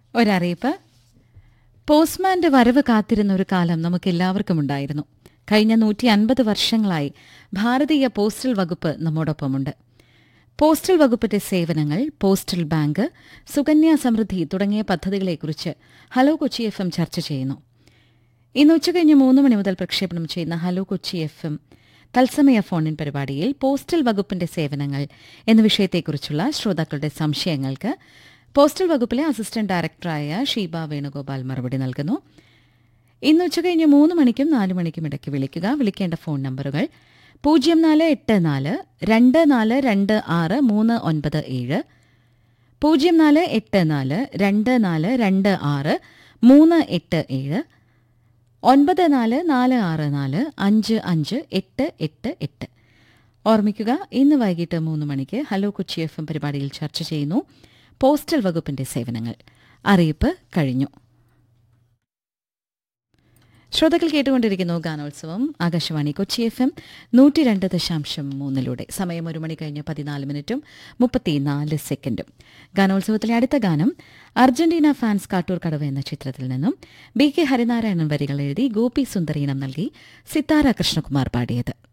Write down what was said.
ഒരറിയിപ്പ് പോസ്റ്റ്മാന്റെ വരവ് കാത്തിരുന്ന ഒരു കാലം നമുക്ക് എല്ലാവർക്കും ഉണ്ടായിരുന്നു കഴിഞ്ഞ നൂറ്റി അൻപത് വർഷങ്ങളായി ഭാരതീയ പോസ്റ്റൽ വകുപ്പ് നമ്മോടൊപ്പമുണ്ട് പോസ്റ്റൽ വകുപ്പിന്റെ സേവനങ്ങൾ പോസ്റ്റൽ ബാങ്ക് സുകന്യാ സമൃദ്ധി തുടങ്ങിയ പദ്ധതികളെക്കുറിച്ച് ഹലോ കൊച്ചി എഫ് എം ചർച്ച ചെയ്യുന്നു ഇന്ന് ഉച്ചകഴിഞ്ഞ് മൂന്ന് മണി മുതൽ പ്രക്ഷേപണം ചെയ്യുന്ന ഹലോ കൊച്ചി എഫ് എം തത്സമയ ഫോണിൻ പരിപാടിയിൽ പോസ്റ്റൽ വകുപ്പിന്റെ സേവനങ്ങൾ എന്ന വിഷയത്തെക്കുറിച്ചുള്ള ശ്രോതാക്കളുടെ സംശയങ്ങൾക്ക് പോസ്റ്റൽ വകുപ്പിലെ അസിസ്റ്റന്റ് ഡയറക്ടറായ ഷീബ വേണുഗോപാൽ മറുപടി നൽകുന്നു ഇന്ന് ഉച്ചകഴിഞ്ഞ് മൂന്ന് മണിക്കും നാല് മണിക്കും ഇടയ്ക്ക് വിളിക്കുക വിളിക്കേണ്ട ഫോൺ നമ്പറുകൾ പൂജ്യം നാല് എട്ട് നാല് രണ്ട് നാല് രണ്ട് ആറ് മൂന്ന് ഒൻപത് ഏഴ് പൂജ്യം നാല് എട്ട് നാല് രണ്ട് നാല് രണ്ട് ആറ് മൂന്ന് എട്ട് ഏഴ് ഒൻപത് നാല് നാല് ആറ് നാല് അഞ്ച് അഞ്ച് എട്ട് എട്ട് എട്ട് ഓർമ്മിക്കുക ഇന്ന് വൈകിട്ട് മൂന്ന് മണിക്ക് ഹലോ കൊച്ചി എഫ് എം പരിപാടിയിൽ ചർച്ച ചെയ്യുന്നു പോസ്റ്റൽ വകുപ്പിന്റെ സേവനങ്ങൾ അറിയിപ്പ് കഴിഞ്ഞു ശ്രോതാക്കൾ കേട്ടുകൊണ്ടിരിക്കുന്നു ഗാനോത്സവം ആകാശവാണി കൊച്ചി എഫ് എം നൂറ്റി രണ്ട് ദശാംശം മൂന്നിലൂടെ സമയം ഒരു മണി കഴിഞ്ഞ് പതിനാല് മിനിറ്റും മുപ്പത്തിനാല് സെക്കൻഡും ഗാനോത്സവത്തിലെ അടുത്ത ഗാനം അർജന്റീന ഫാൻസ് കാട്ടൂർ കടവ് എന്ന ചിത്രത്തിൽ നിന്നും ബി കെ ഹരിനാരായണൻ വരികൾ എഴുതി ഗോപി സുന്ദരീനം നൽകി സിത്താര കൃഷ്ണകുമാർ പാടിയത്